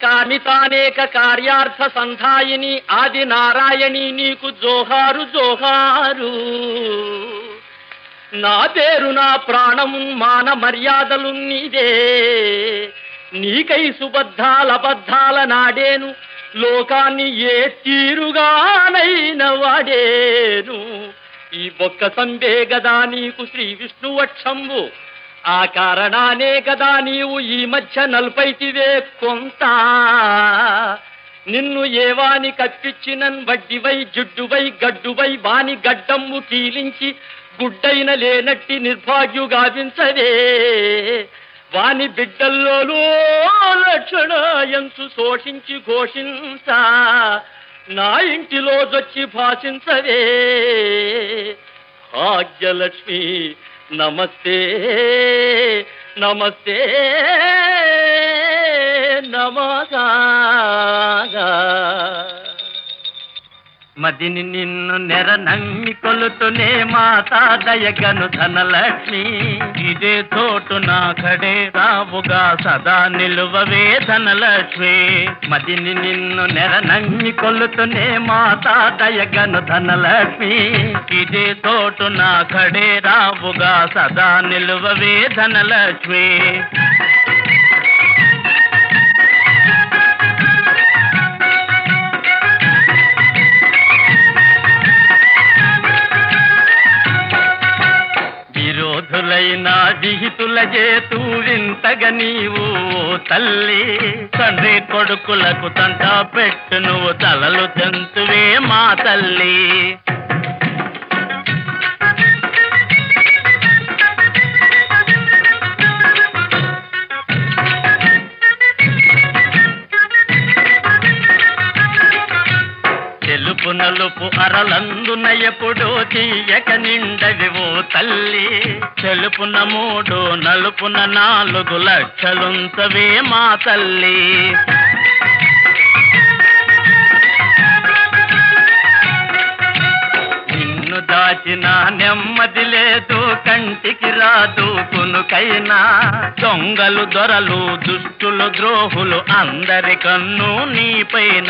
కామితానేక కార్యార్థ సంధాయిని ఆది నారాయణి నీకు జోహారు జోహారు నా పేరు నా ప్రాణము మాన మర్యాదలు నీదే నీకై సుబద్ధాల బద్ధాల నాడేను లోకాన్ని ఏ తీరుగానైన వాడేను ఈ బొక్క సంబే గదా నీకు శ్రీ విష్ణువక్షంబు ఆ కారణానే గదా నీవు ఈ మధ్య నల్పైతివే కొంత నిన్ను ఏవాని కప్పిచ్చినన్ వడ్డివై జుడ్డువై గడ్డువై వాని గడ్డమ్ము కీలించి గుడ్డైన లేనట్టి నిర్భాగ్యుగావించవే వాని బిడ్డల్లోనూ లక్షణ ఎంతు శోషించి ఘోషించ నా ఇంటిలో జొచ్చి భాషించవే భాగ్యలక్ష్మి నమస్తే నమస్తే నమగా మదిని నిన్ను నెర నమ్మి కొలుతునే మాతా దయగను ధనలక్ష్మి ఇదే తోటు నా కడే రావుగా సదా నిలువవే ధనలక్ష్మి మదిని నిన్ను నెర నమ్మి కొలుతునే మాతా దయగను ధనలక్ష్మి ఇదే తోటు నా కడే రావుగా సదా నిలువవే ధనలక్ష్మి విరోధులైన విహితుల చేతూ వింతగ నీవు తల్లి తండ్రి కొడుకులకు తంట పెట్టు నువ్వు తలలు తెంతువే మా తల్లి తెలుపు నలుపు అరలందున ఎప్పుడు తీయక నిండవి ఓ తల్లి తెలుపున మూడు నలుపున నాలుగు లక్షలుంచవే మా తల్లి నిన్ను దాచిన నెమ్మది లేదు కంటికి రాదు కునుకైనా దొంగలు దొరలు దుష్టులు ద్రోహులు అందరి కన్ను నీపైన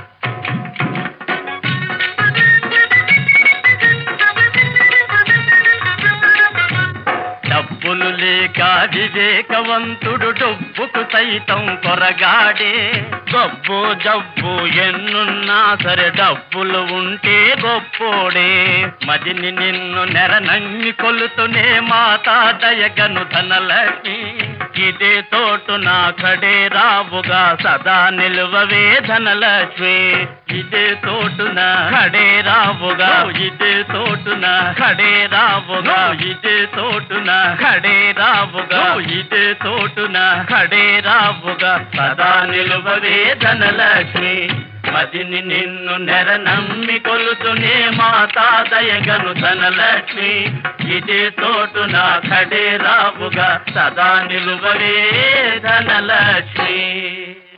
డబ్బులు లేక వివేకవంతుడు డబ్బుకు సైతం కొరగాడే గబ్బు జబ్బు ఎన్నున్నా సరే డబ్బులు ఉంటే గొప్పోడే మదిని నిన్ను నెర నమ్మి కొలుతునే మాతా దయగను ధనలక్ష్మి ఇదే తోటు నా కడే రావుగా సదా నిలువవే ధనలక్ష్మి ఇదే తోటున కడే రావుగా ఇదే తోటున కడే రావుగా ఇదే తోటున కడే రావుగా ఇదే తోటున కడే రావుగా సదా నిలువవే ధనలక్ష్మి మదిని నిన్ను నెర నమ్మి కొలుతునే మాతా దయగను ధనలక్ష్మి ఇదే తోటున కడే రావుగా సదా నిలువవే ధనలక్ష్మి